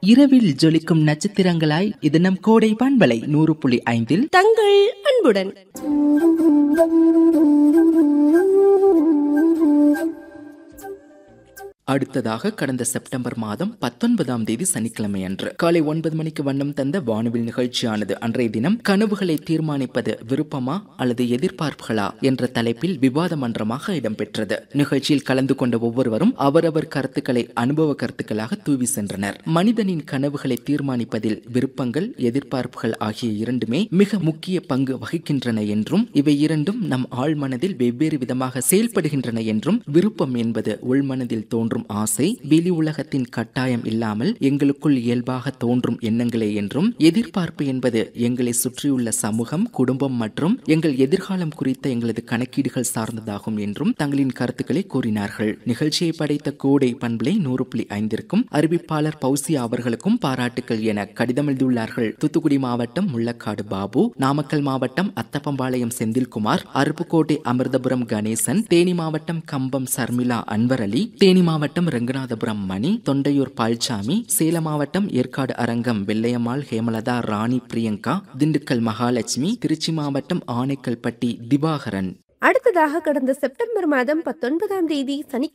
இரவில் ஜொலிக்கும் நட்சத்திரங்களாய் இது நம் கோடை பண்பலை நூறு புள்ளி ஐந்தில் தங்கள் அன்புடன் அடுத்ததாக கடந்த செப்டம்பர் மாதம் பத்தொன்பதாம் தேதி சனிக்கிழமை அன்று காலை ஒன்பது மணிக்கு வண்ணம் தந்த வானவில் நிகழ்ச்சியானது அன்றைய தினம் கனவுகளை தீர்மானிப்பது விருப்பமா அல்லது எதிர்பார்ப்புகளா என்ற தலைப்பில் விவாத மன்றமாக இடம்பெற்றது நிகழ்ச்சியில் கலந்து கொண்ட ஒவ்வொருவரும் அவரவர் கருத்துக்களை அனுபவ கருத்துக்களாக தூவி சென்றனர் மனிதனின் கனவுகளை தீர்மானிப்பதில் விருப்பங்கள் எதிர்பார்ப்புகள் ஆகிய இரண்டுமே மிக முக்கிய பங்கு வகிக்கின்றன என்றும் இவை இரண்டும் நம் ஆழ்மனதில் வெவ்வேறு விதமாக செயல்படுகின்றன என்றும் விருப்பம் என்பது உள்மனதில் தோன்றும் ஆசை வெளி உலகத்தின் கட்டாயம் இல்லாமல் எங்களுக்குள் இயல்பாக தோன்றும் எண்ணங்களே என்றும் எதிர்பார்ப்பு என்பது எங்களை சுற்றியுள்ள சமூகம் குடும்பம் மற்றும் எங்கள் எதிர்காலம் குறித்த எங்களது கணக்கீடுகள் சார்ந்ததாகும் என்றும் தங்களின் கருத்துக்களை கூறினார்கள் நிகழ்ச்சியை படைத்த கோடை பண்பலை நூறு புள்ளி ஐந்திற்கும் அறிவிப்பாளர் பௌசியா அவர்களுக்கும் பாராட்டுக்கள் என கடிதம் எழுதியுள்ளார்கள் தூத்துக்குடி மாவட்டம் முள்ளக்காடு பாபு நாமக்கல் மாவட்டம் அத்தப்பம்பாளையம் செந்தில்குமார் அருப்புக்கோட்டை அமிர்தபுரம் கணேசன் தேனி மாவட்டம் கம்பம் சர்மிளா அன்வர் அலி தேனி மாவட்டம் ரங்கநாதபுரம் மணி தொண்டையூர் பால்சாமி சேலம் மாவட்டம் ஏற்காடு அரங்கம் வெள்ளையம்மாள் ஹேமலதா ராணி பிரியங்கா திண்டுக்கல் மகாலட்சுமி திருச்சி மாவட்டம் ஆனைக்கல்பட்டி திவாகரன் அடுத்ததாக கடந்த செப்டம்பர் மாதம் பத்தொன்பதாம் தேதி சனி